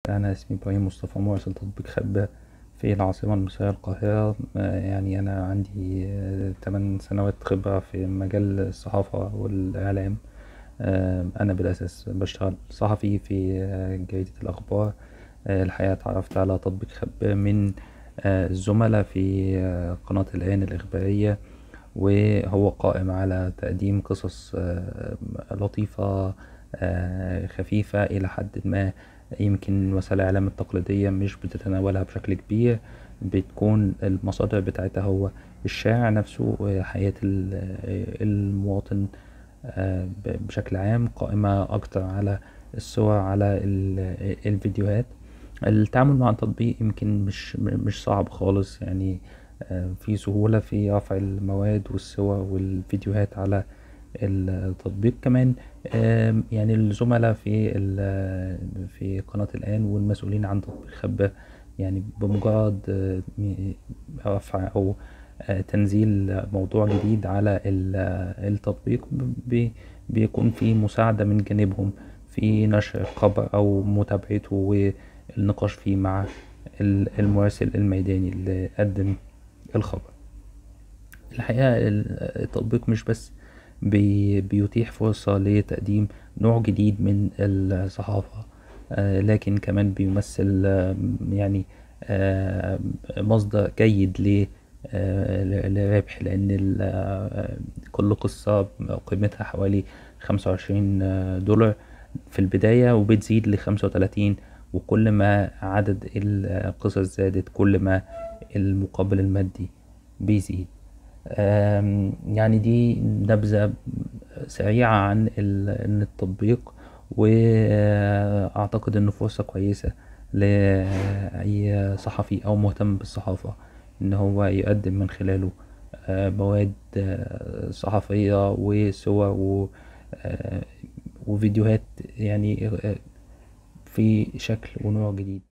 أنا اسمي إبراهيم مصطفى مرسل تطبيق خبّة في العاصمة المصرية القاهرة يعني أنا عندي تمن سنوات خبرة في مجال الصحافة والإعلام أنا بالأساس بشتغل صحفي في جريدة الأخبار الحقيقة اتعرفت على تطبيق خبّة من زملا في قناة الآن الإخبارية وهو قائم على تقديم قصص لطيفة خفيفة إلى حد ما يمكن وسائل الإعلام التقليدية مش بتتناولها بشكل كبير بتكون المصادر بتاعتها هو الشارع نفسه وحياة المواطن بشكل عام قائمة أكتر على الصور على الفيديوهات التعامل مع التطبيق يمكن مش مش صعب خالص يعني فيه سهولة في رفع المواد والصور والفيديوهات على التطبيق كمان يعني الزملا في في قناة الآن والمسئولين عن تطبيق خبّة يعني بمجرد رفع أو تنزيل موضوع جديد على التطبيق بيكون فيه مساعدة من جانبهم في نشر الخبر أو متابعته والنقاش فيه مع المراسل الميداني اللي قدم الخبر الحقيقة التطبيق مش بس بيتيح فرصة لتقديم نوع جديد من الصحافة لكن كمان بيمثل يعني مصدر جيد للربح لأن كل قصة قيمتها حوالي خمسة وعشرين دولار في البداية وبتزيد لخمسة وتلاتين وكل ما عدد القصص زادت كل ما المقابل المادي بيزيد يعني دي نبذة سريعة عن التطبيق وأعتقد إنه فرصة كويسة لأي صحفي أو مهتم بالصحافة إن هو يقدم من خلاله مواد صحفية وصور وفيديوهات يعني في شكل ونوع جديد.